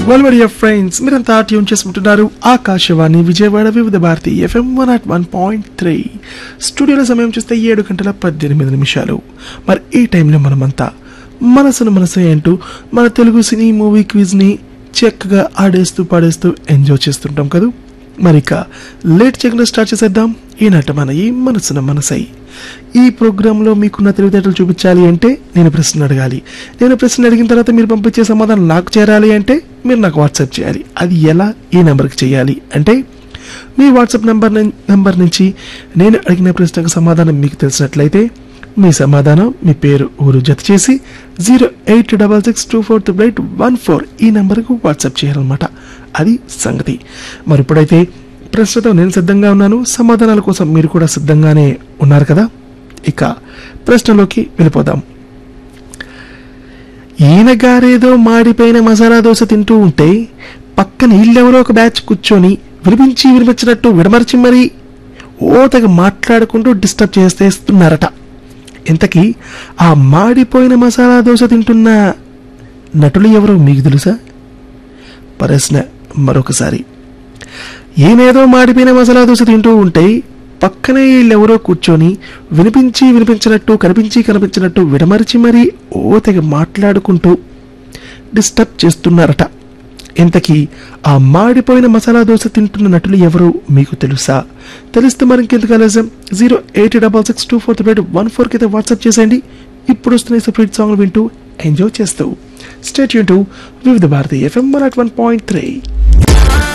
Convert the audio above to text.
వెల్వడియా friends మీరంతా tune చేసుకుంటున్నారు Akashvani Vijayawada Vividh Bharati FM one at one point three స్టూడియోలో సమయం చూస్తే ఏడు గంటల పద్దెనిమిది నిమిషాలు మరి ఈ టైంలో మనమంతా మనసును మనసు అంటూ మన తెలుగు సినీ మూవీ క్విజ్ని చక్కగా ఆడేస్తూ పాడేస్తూ ఎంజాయ్ చేస్తుంటాం కదా మరి ఇక లేట్ చేయకుండా స్టార్ట్ చేసేద్దాం ఈనాట మన ఈ మనసున మనసై ఈ ప్రోగ్రాంలో మీకున్న తెలివితేటలు చూపించాలి అంటే నేను ప్రశ్న అడగాలి నేను ప్రశ్న అడిగిన తర్వాత మీరు పంపించే సమాధానం నాకు చేరాలి అంటే మీరు నాకు వాట్సాప్ చేయాలి అది ఎలా ఈ నెంబర్కి చేయాలి అంటే మీ వాట్సాప్ నెంబర్ నెంబర్ నుంచి నేను అడిగిన ప్రశ్నకు సమాధానం మీకు తెలిసినట్లయితే మీ సమాధానం మీ పేరు ఊరు జత చేసి zero eight double six two four triple eight one four ఈ నెంబర్కు వాట్సాప్ చేయాలన్నమాట అది సంగతి మరి ఇప్పుడైతే ప్రశ్నతో నేను సిద్ధంగా ఉన్నాను సమాధానాల కోసం మీరు కూడా సిద్ధంగానే ఉన్నారు కదా ఇక ప్రశ్నలోకి వెళ్ళిపోదాం ఈయన గారేదో మాడిపోయిన మసాలా దోశ తింటూ ఉంటే పక్కన వీళ్ళెవరో ఒక బ్యాచ్ కూర్చొని వినిపించి వినిపించినట్టు విడమర్చి మరీ ఓ తెగ మాట్లాడుకుంటూ డిస్టర్బ్ చేస్తేస్తున్నారట ఇంతకీ ఆ మాడిపోయిన మసాలా దోశ తింటున్న నటులు ఎవరో మీకు తెలుసా ప్రశ్న మరొకసారి ఏమేదో మాడిపోయిన మసాలా దోశ తింటూ ఉంటే పక్కనే వీళ్ళెవరో కూర్చొని వినిపించి వినిపించినట్టు కనిపించి కనిపించినట్టు విడమరిచి మరీ ఓ తెగ మాట్లాడుకుంటూ డిస్టర్బ్ చేస్తున్నారట ఇంతకీ ఆ మాడిపోయిన మసాలా దోశ తింటున్న నటులు ఎవరు మీకు తెలుసా తెలిస్తే మరి ఇంకెందుకు ఆలస్యం zero eight double six two four three one ఫోర్కి అయితే వాట్సాప్ చేసేయండి ఇప్పుడు వస్తున్న సపరేట్ సాంగ్లు వింటూ ఎంజాయ్ చేస్తూ స్టేట్ యూన్ to Vividh Bharati FM one at one point three